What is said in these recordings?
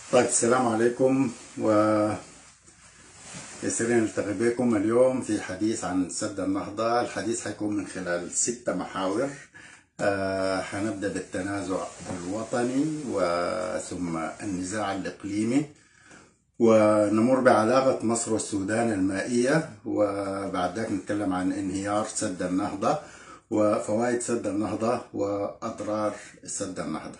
طيب السلام عليكم و يسرنا نلتقي بكم اليوم في حديث عن سد النهضة الحديث حيكون من خلال ستة محاور آه حنبدأ بالتنازع الوطني وثم النزاع الإقليمي ونمر بعلاقة مصر والسودان المائية وبعد ذلك نتكلم عن انهيار سد النهضة وفوائد سد النهضة وأضرار سد النهضة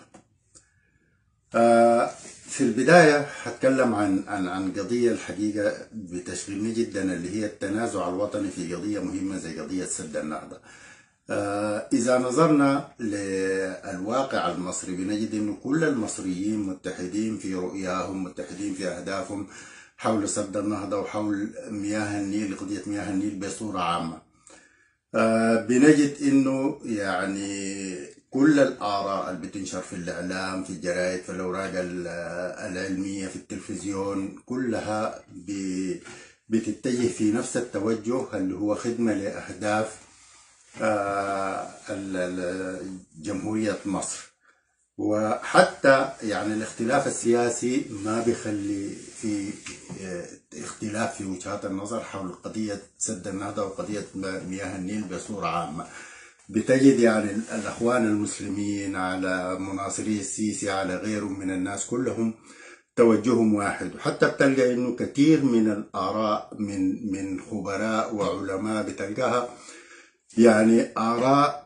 آه في البداية هتكلم عن عن عن قضية الحقيقة بتشغلني جدا اللي هي التنازع الوطني في قضية مهمة زي قضية سد النهضة. آه إذا نظرنا للواقع المصري بنجد إنه كل المصريين متحدين في رؤياهم متحدين في أهدافهم حول سد النهضة وحول مياه النيل قضية مياه النيل بصورة عامة. آه بنجد إنه يعني كل الآراء اللي بتنشر في الإعلام في الجرائد في الأوراق العلمية في التلفزيون كلها بتتجه في نفس التوجه اللي هو خدمة لأهداف جمهورية مصر وحتى يعني الاختلاف السياسي ما بيخلي في اختلاف في وجهات النظر حول قضية سد النهضة وقضية مياه النيل بصورة عامة بتجد يعني الأخوان المسلمين على مناصري السيسي على غيرهم من الناس كلهم توجههم واحد وحتى بتلقى انه كثير من الاراء من من خبراء وعلماء بتلقاها يعني اراء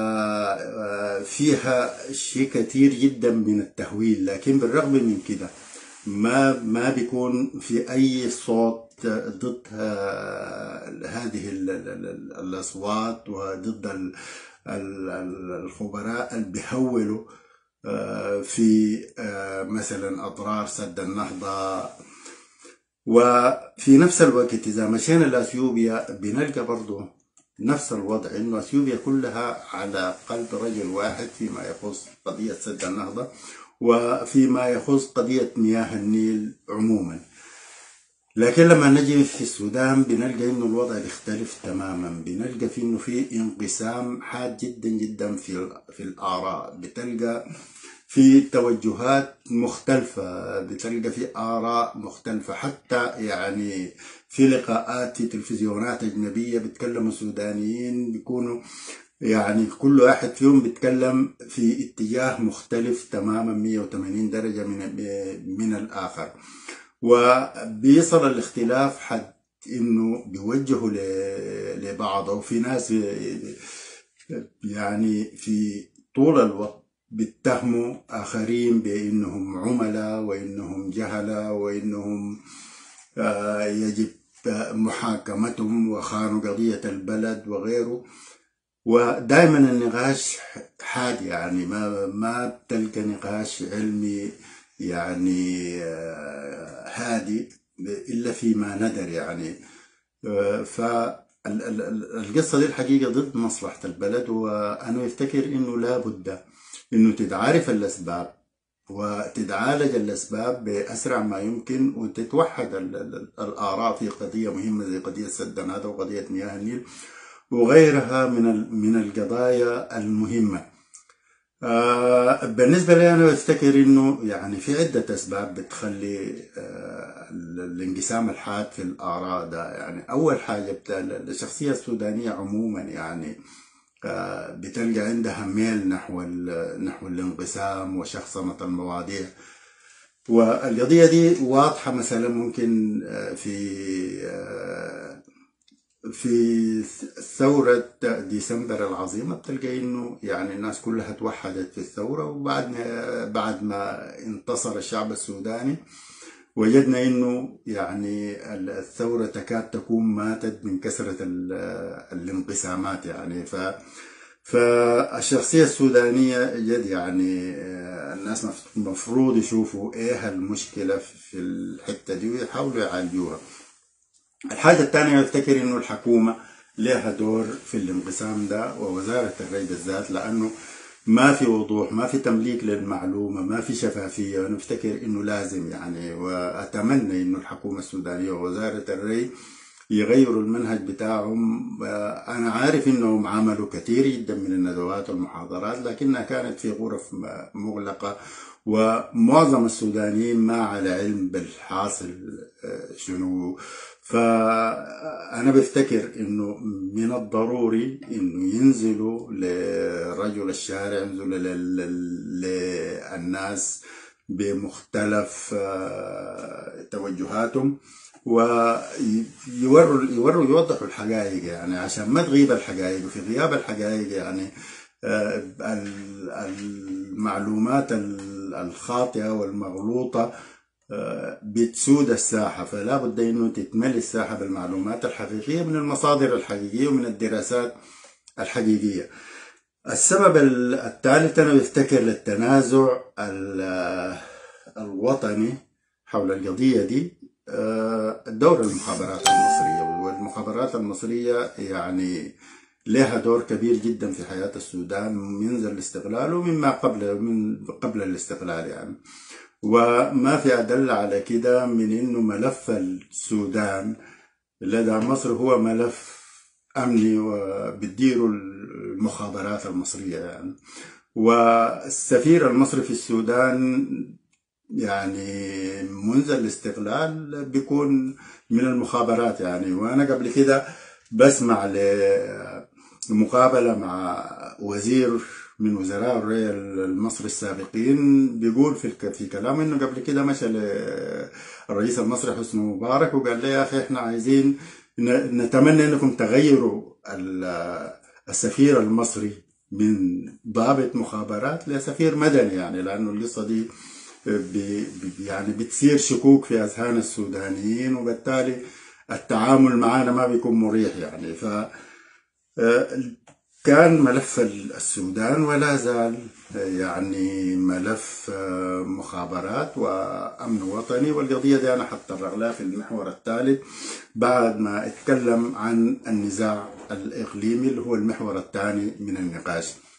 فيها شيء كثير جدا من التهويل لكن بالرغم من كده ما ما بيكون في اي صوت ضد هذه الاصوات وضد الخبراء اللي بيهولوا في مثلا اضرار سد النهضه وفي نفس الوقت اذا مشينا لاثيوبيا بنلقى برضه نفس الوضع انه اثيوبيا كلها على قلب رجل واحد فيما يخص قضيه سد النهضه وفيما يخص قضيه مياه النيل عموما لكن لما نجي في السودان بنلقى انه الوضع يختلف تماما بنلقى في انه في انقسام حاد جدا جدا في في الاراء بتلقى في توجهات مختلفة بتلقى في آراء مختلفة حتى يعني في لقاءات في تلفزيونات أجنبية بيتكلموا سودانيين بيكونوا يعني كل واحد فيهم بيتكلم في اتجاه مختلف تماما 180 درجة من من الآخر وبيصل الاختلاف حد انه بيوجهوا لبعض وفي ناس يعني في طول الوقت بيتهموا اخرين بانهم عملاء وانهم جهله وانهم يجب محاكمتهم وخانوا قضيه البلد وغيره ودائما النقاش حاد يعني ما ما بتلقى نقاش علمي يعني هادي الا فيما ندر يعني فالقصه دي الحقيقه ضد مصلحه البلد وانا افتكر انه لابد انه تتعارف الاسباب وتتعالج الاسباب باسرع ما يمكن وتتوحد الاراء في قضيه مهمه زي قضيه سد النهضه وقضيه مياه النيل وغيرها من من القضايا المهمه آه بالنسبة لي أنا أفتكر إنه يعني في عدة أسباب بتخلي آه الانقسام الحاد في الآراء ده يعني أول حاجة الشخصية السودانية عموما يعني آه بتلقى عندها ميل نحو نحو الانقسام وشخصنة المواضيع والقضية دي واضحة مثلا ممكن في في ثورة ديسمبر العظيمة بتلقى انه يعني الناس كلها توحدت في الثورة وبعد ما بعد ما انتصر الشعب السوداني وجدنا انه يعني الثورة تكاد تكون ماتت من كثرة الانقسامات يعني ف فالشخصية السودانية جد يعني الناس مفروض يشوفوا ايه المشكلة في الحتة دي ويحاولوا يعالجوها الحاجة الثانية أفتكر إنه الحكومة لها دور في الانقسام ده ووزارة الري بالذات لأنه ما في وضوح ما في تمليك للمعلومة ما في شفافية أنا أفتكر إنه لازم يعني وأتمنى إنه الحكومة السودانية ووزارة الري يغيروا المنهج بتاعهم أنا عارف إنهم عملوا كثير جدا من الندوات والمحاضرات لكنها كانت في غرف مغلقة ومعظم السودانيين ما على علم بالحاصل شنو فأنا بفتكر إنه من الضروري إنه ينزلوا لرجل الشارع ينزلوا للناس بمختلف توجهاتهم ويوروا يوروا يوضحوا الحقائق يعني عشان ما تغيب الحقائق وفي غياب الحقائق يعني المعلومات الخاطئة والمغلوطة بتسود الساحة فلا بد أنه تتملي الساحة بالمعلومات الحقيقية من المصادر الحقيقية ومن الدراسات الحقيقية السبب الثالث أنا بفتكر للتنازع الوطني حول القضية دي دور المخابرات المصرية والمخابرات المصرية يعني لها دور كبير جدا في حياة السودان منذ الاستقلال ومما قبل من قبل الاستقلال يعني وما في أدل على كده من إنه ملف السودان لدى مصر هو ملف أمني وبتديره المخابرات المصرية يعني والسفير المصري في السودان يعني منذ الاستقلال بيكون من المخابرات يعني وأنا قبل كده بسمع لمقابلة مع وزير من وزراء الري المصري السابقين بيقول في في كلامه انه قبل كده مشى للرئيس المصري حسني مبارك وقال له يا اخي احنا عايزين نتمنى انكم تغيروا السفير المصري من ضابط مخابرات لسفير مدني يعني لانه القصه دي يعني بتصير شكوك في اذهان السودانيين وبالتالي التعامل معنا ما بيكون مريح يعني ف كان ملف السودان ولا زال يعني ملف مخابرات وامن وطني والقضيه دي انا حتطرق لها في المحور الثالث بعد ما اتكلم عن النزاع الاقليمي اللي هو المحور الثاني من النقاش